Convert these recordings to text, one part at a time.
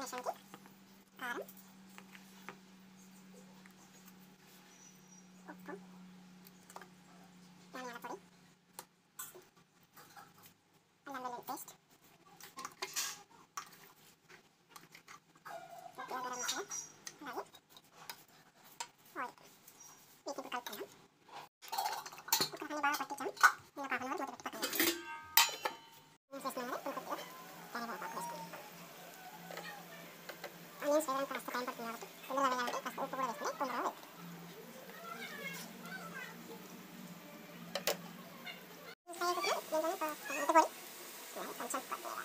మ్యారినేషన్కి కారం ఉప్పు ధనియాల పొడి అల్లం వెల్లుల్లి పేస్ట్ కొద్దిగా గరం మసాలా అలాగే ఆయిల్ వీటి ఇప్పుడు కలుపుకుందాం ఒకసారి బాగా పట్టించాం నేను ఒక హాఫ్ అన్ అవర్ మూత పెట్టి పక్కన నేను చేసిన ఇంకొద్దిగా కరివేపాకు వేసుకుందాం ఆనియన్స్ వేయడానికి కాస్త టైం పడుతుంది కాబట్టి తొందరగా వేయాలంటే కాస్త ఉప్పు కూడా వేసుకుని తొందరగా వేయాలి కొంచెం కొద్దిగా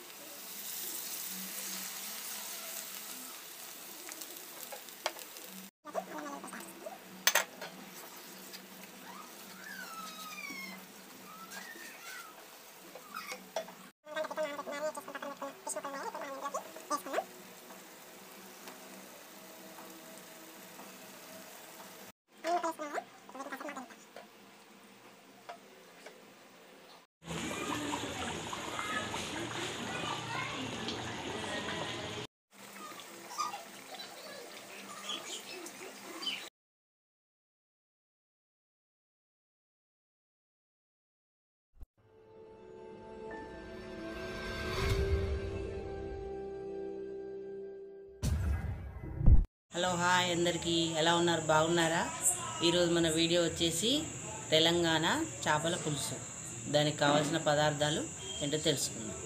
హలో హాయ్ అందరికీ ఎలా ఉన్నారు బాగున్నారా ఈరోజు మన వీడియో వచ్చేసి తెలంగాణ చేపల పులుసు దానికి కావాల్సిన పదార్థాలు ఏంటో తెలుసుకుందాం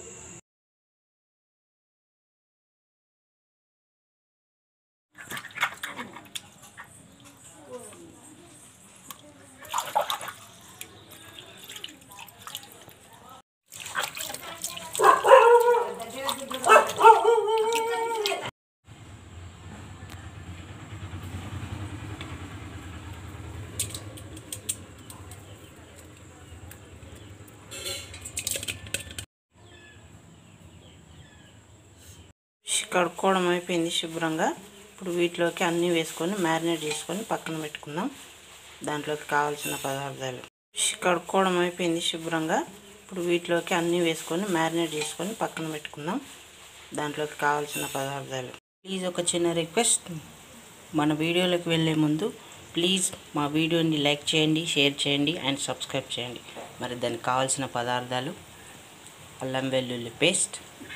కడుక్కోవడం అయిపోయింది శుభ్రంగా ఇప్పుడు వీటిలోకి అన్నీ వేసుకొని మ్యారినేట్ చేసుకొని పక్కన పెట్టుకుందాం దాంట్లోకి కావాల్సిన పదార్థాలు కడుక్కోవడం అయిపోయింది శుభ్రంగా ఇప్పుడు వీటిలోకి అన్నీ వేసుకొని మ్యారినేట్ చేసుకొని పక్కన పెట్టుకుందాం దాంట్లోకి కావాల్సిన పదార్థాలు ప్లీజ్ ఒక చిన్న రిక్వెస్ట్ మన వీడియోలోకి వెళ్ళే ముందు ప్లీజ్ మా వీడియోని లైక్ చేయండి షేర్ చేయండి అండ్ సబ్స్క్రైబ్ చేయండి మరి దానికి కావాల్సిన పదార్థాలు అల్లం వెల్లుల్లి పేస్ట్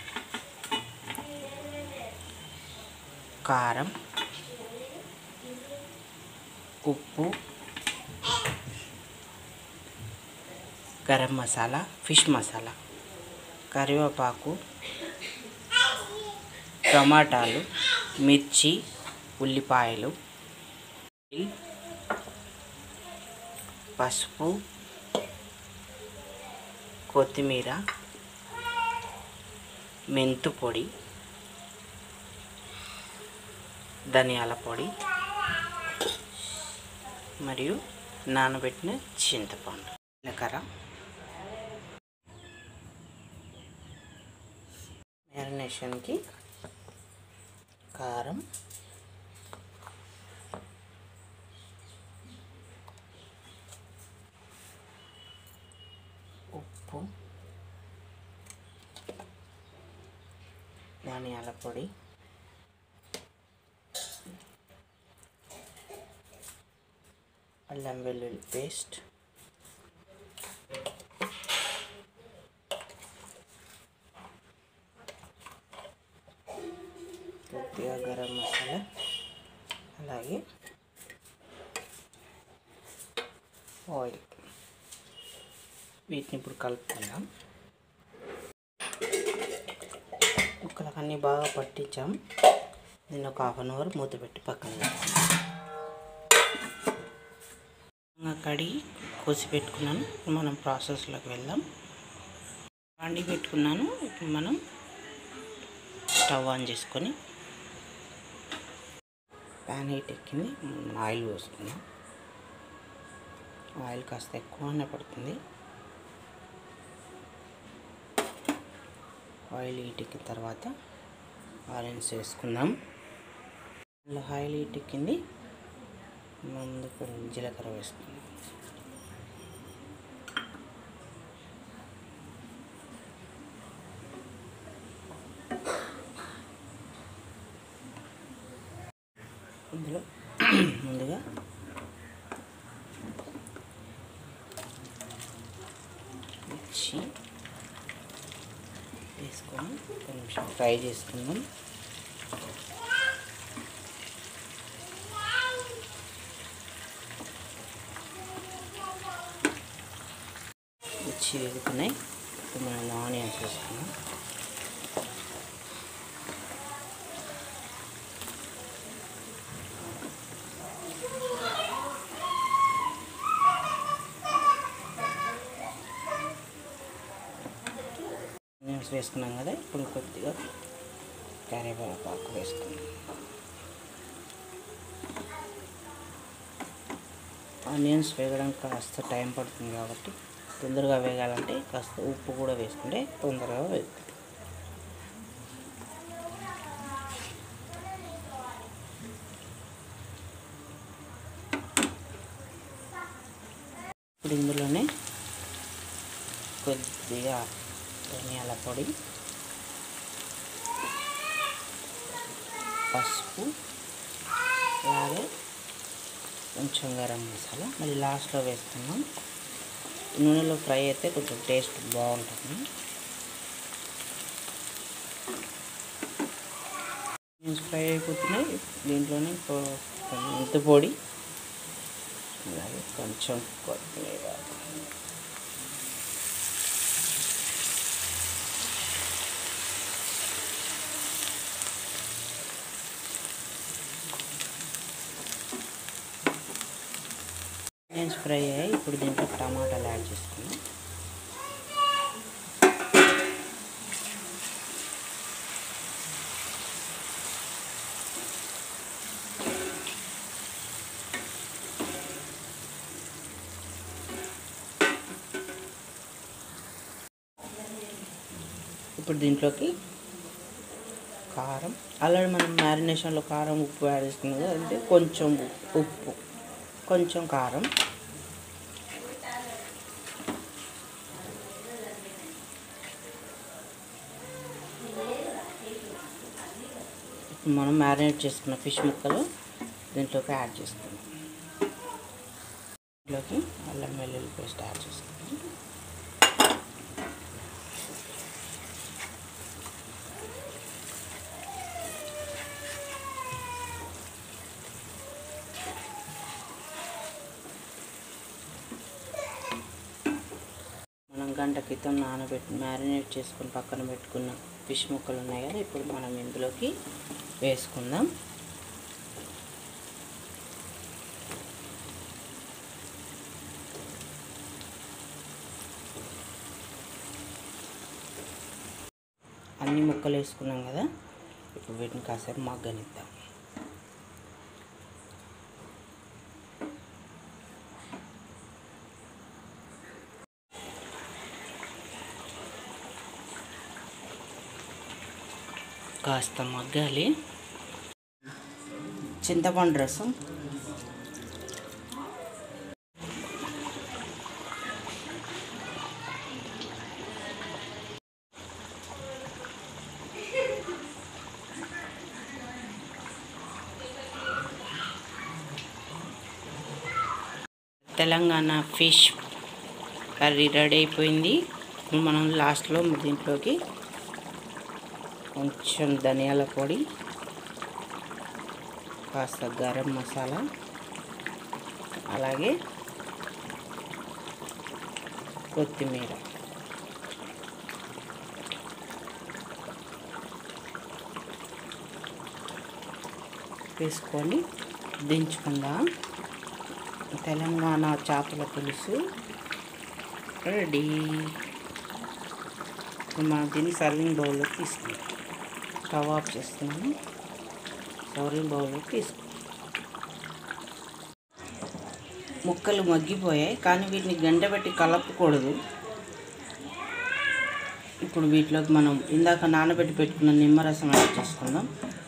కారం ఉప్పు గరం మసాలా ఫిష్ మసాలా కరివేపాకు టమాటాలు మిర్చి ఉల్లిపాయలు పసుపు కొత్తిమీర మెంతు పొడి ధనియాల పొడి మరియు నానబెట్టిన చింతపండు జీలకర్ర మ్యారినేషన్కి కారం ఉప్పు ధనియాల పొడి అల్లం వెల్లుల్లి పేస్ట్ కొద్దిగా గరం మసాలా అలాగే ఆయిల్ వీటిని ఇప్పుడు కలుపుకుందాం ముక్కలకు అన్నీ బాగా పట్టించాం దీన్ని ఒక హాఫ్ అన్ అవర్ మూత పెట్టి పక్కన పెడతాం ఇంకా కడిగి కోసి పెట్టుకున్నాను ఇప్పుడు మనం ప్రాసెస్లోకి వెళ్దాం వండి పెట్టుకున్నాను ఇప్పుడు మనం స్టవ్ ఆన్ చేసుకొని ప్యాన్ హీట్ ఎక్కింది మనం ఆయిల్ పోసుకుందాం ఆయిల్ కాస్త ఎక్కువనే పడుతుంది ఆయిల్ హీట్ ఎక్కిన తర్వాత ఆరెంజ్ వేసుకుందాం ఇలా ఆయిల్ హీట్ ఎక్కింది ముందు కొంచెం జీలకర్ర వేసుకుందాం మిర్చి వేసుకొని ఒక నిమిషం ఫ్రై చేసుకుందాం మిర్చి వేగుతున్నాయి ఇప్పుడు మనం ఆనియన్స్ వేసుకున్నాం ఆనియన్స్ వేసుకున్నాం కదా ఇప్పుడు కొద్దిగా కరివేపాకు వేసుకున్నాం ఆనియన్స్ వేగడానికి కాస్త టైం పడుతుంది కాబట్టి తొందరగా వేగాలంటే కాస్త ఉప్పు కూడా వేసుకుంటే తొందరగా వేగుతుంది ఇప్పుడు ఇందులోనే కొద్దిగా ధనియాల పొడి పసుపు అలాగే కొంచెం గరం మసాలా మళ్ళీ లాస్ట్లో వేస్తున్నాం నూనెలో ఫ్రై అయితే కొంచెం టేస్ట్ బాగుంటుంది ఫ్రై అయిపోతున్నాయి దీంట్లోనే మెంతి పొడి అలాగే కొంచెం కొత్తిమీర ఆనియన్స్ ఫ్రై అయ్యాయి ఇప్పుడు దీంట్లో టమాటాలు యాడ్ చేసుకున్నాం ఇప్పుడు దీంట్లోకి కారం ఆల్రెడీ మనం మ్యారినేషన్లో కారం ఉప్పు యాడ్ చేసుకున్నాం కదా అంటే కొంచెం ఉప్పు కొంచెం కారం ఇప్పుడు మనం మ్యారినేట్ చేసుకున్న ఫిష్ ముక్కలు దీంట్లోకి యాడ్ చేసుకున్నాం దీంట్లోకి అల్లం వెల్లుల్లి పేస్ట్ యాడ్ చేసుకున్నాం మనం గంట క్రితం నానబెట్టి మ్యారినేట్ చేసుకొని పక్కన పెట్టుకున్న ఫిష్ ముక్కలు ఉన్నాయి కదా ఇప్పుడు మనం ఇందులోకి వేసుకుందాం అన్ని ముక్కలు వేసుకున్నాం కదా ఇప్పుడు వీటిని కాసేపు మగ్గనిద్దాం కాస్త మగ్గాలి చింతపండు రసం తెలంగాణ ఫిష్ కర్రీ రెడీ అయిపోయింది ఇప్పుడు మనం లాస్ట్లో దీంట్లోకి కొంచెం ధనియాల పొడి కాస్త గరం మసాలా అలాగే కొత్తిమీర వేసుకొని దించుకుందాం తెలంగాణ చేపల పులుసు రెడీ ఇప్పుడు మనం దీన్ని సర్వింగ్ బౌల్లో తీసుకుందాం స్టవ్ ఆఫ్ చేస్తున్నాను సర్వింగ్ బౌల్లో తీసుకుందాం ముక్కలు మగ్గిపోయాయి కానీ వీటిని గంటబెట్టి కలపకూడదు ఇప్పుడు వీటిలోకి మనం ఇందాక నానబెట్టి పెట్టుకున్న నిమ్మరసం యాడ్ చేసుకుందాం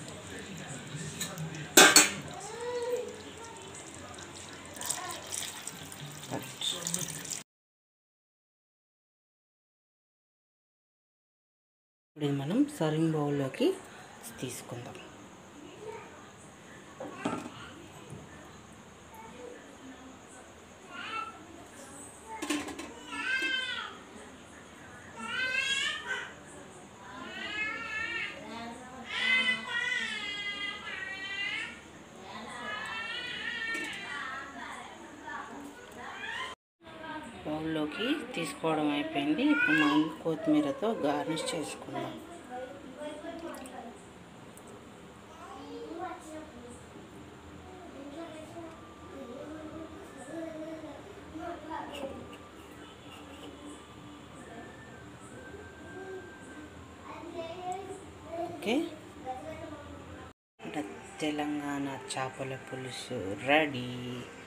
ఇప్పుడు ఇది మనం సర్వింగ్ బౌల్లోకి తీసుకుందాం బౌల్లోకి తీసుకోవడం అయిపోయింది ఇప్పుడు మనం కొత్తిమీరతో గార్నిష్ చేసుకుందాం ఓకే ఇక్కడ తెలంగాణ చేపల పులుసు రెడీ